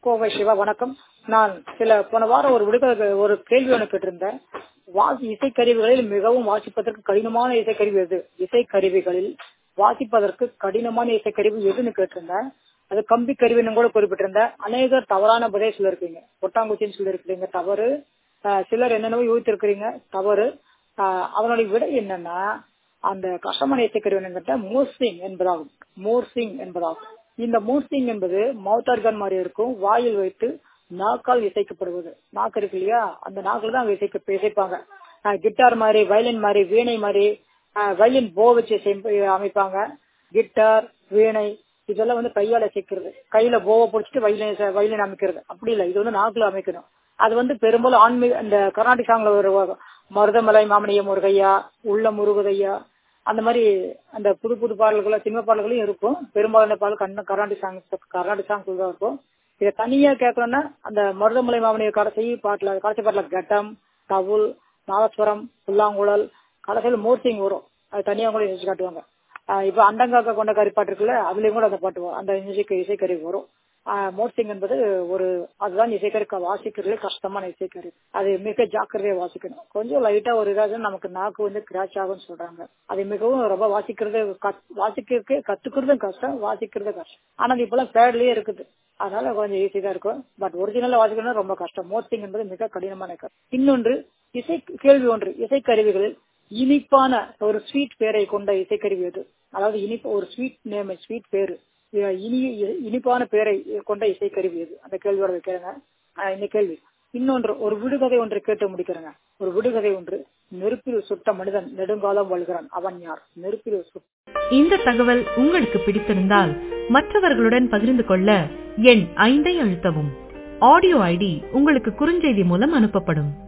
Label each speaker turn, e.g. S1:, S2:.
S1: கோவை சிவா வணக்கம் நான் சில போன வாரம் ஒரு விடுதலை ஒரு கேள்வி ஒன்று கேட்டிருந்தேன் வாசி இசைக்கருவிகளில் மிகவும் வாசிப்பதற்கு கடினமான இசைக்கருவி எது இசைக்கருவிகளில் வாசிப்பதற்கு கடினமான இசைக்கருவி எதுன்னு கேட்டிருந்தேன் அது கம்பி கருவின்னு கூட குறிப்பிட்டிருந்தேன் அநேகர் தவறான பதிலை சொல்லியிருக்கீங்க கொட்டாங்குச்சின்னு சொல்லியிருக்கீங்க தவறு ஆஹ் சிலர் என்னென்னவோ யூகித்திருக்கிறீங்க தவறு ஆஹ் அதனுடைய விடை என்னன்னா அந்த கஷ்டமான இசைக்கருவி என்னங்கிட்ட மோர்சிங் என்பதாகும் மோர்சிங் என்பதாகும் இந்த மோர்சிங் என்பது மவுத் ஆர்கன் மாதிரி இருக்கும் வாயில் வைத்து நாக்கால் இசைக்கப்படுவது நாக்கு இருக்கு இல்லையா அந்த நாக்கில் தான் இசைக்க இசைப்பாங்க கிட்டார் மாதிரி வயலின் மாதிரி வீணை மாதிரி வயலின் போ வச்சு இசை அமைப்பாங்க கிட்டார் வீணை இதெல்லாம் வந்து கையால இசைக்கிறது கையில போவை பிடிச்சிட்டு வயலின் வயலின் அமைக்கிறது அப்படி இல்லை இது வந்து நாக்குல அமைக்கணும் அது வந்து பெரும்பாலும் ஆன்மீக இந்த கர்நாடிக் சாங்ல ஒரு மருதமலை மாமனிய முருகையா உள்ள முருகதையா அந்த மாதிரி அந்த புது புது பாடல்கள் சினிமா பாடல்களும் இருக்கும் பெரும்பாலான பாடல் கண்ண கர்நாடிக் சாங் கர்நாடிக் சாங் தான் இருக்கும் இதை தனியா கேட்கணும்னா அந்த மருதமலை மாமனிய கடைசி பாட்டுல கடைசி பாட்டுல கட்டம் தவுல் நாதஸ்வரம் புல்லாங்குழல் கடைசியில் மோர்சிங் வரும் அது தனியா கூட இசைச்சு காட்டுவாங்க இப்ப அண்டங்காக்க கொண்ட கறி பாட்டு இருக்குல்ல அதுலயும் கூட அந்த பாட்டு வரும் அந்த இசைக்கு இசைக்கருவி வரும் மோர்சிங் என்பது ஒரு அதுதான் இசைக்கரு வாசிக்கிறதுல கஷ்டமான இசைக்கரு அது மிக ஜாக்கிரதையா வாசிக்கணும் கொஞ்சம் லைட்டா ஒரு இதாக நமக்கு நாக்கு வந்து கிராச் ஆகும்னு சொல்றாங்க அது மிகவும் ரொம்ப வாசிக்கிறது வாசிக்கிறதுக்கு கத்துக்கிறதும் கஷ்டம் வாசிக்கிறது கஷ்டம் ஆனா அது இப்பெல்லாம் பேட்லயே இருக்குது அதனால கொஞ்சம் ஈஸி தான் இருக்கும் பட் ஒரிஜினலா வாசிக்கணும் ரொம்ப கஷ்டம் மோர்சிங் என்பது மிக கடினமான கருத்து இன்னொன்று இசை கேள்வி ஒன்று இசைக்கருவிகளில் இனிப்பான ஒரு ஸ்வீட் பேரை கொண்ட இசைக்கருவி எது அதாவது இனிப்பு ஒரு ஸ்வீட் நேம் ஸ்வீட் பேரு இனி இனிப்பான பேரை கொண்ட இசைக்கருவி எது அந்த கேள்வியோட வைக்கிறேங்க இந்த கேள்வி இன்னொன்று ஒரு விடுகதை ஒன்று கேட்டு முடிக்கிறேங்க ஒரு விடுகதை ஒன்று நெருப்பில் சுட்ட மனிதன் நெடுங்காலம் வாழ்கிறான் அவன் யார் நெருப்பில் சுட்ட
S2: இந்த தகவல் உங்களுக்கு பிடித்திருந்தால் மற்றவர்களுடன் பகிர்ந்து கொள்ள எண் ஐந்தை அழுத்தவும் ஆடியோ ஐடி உங்களுக்கு குறுஞ்செய்தி மூலம் அனுப்பப்படும்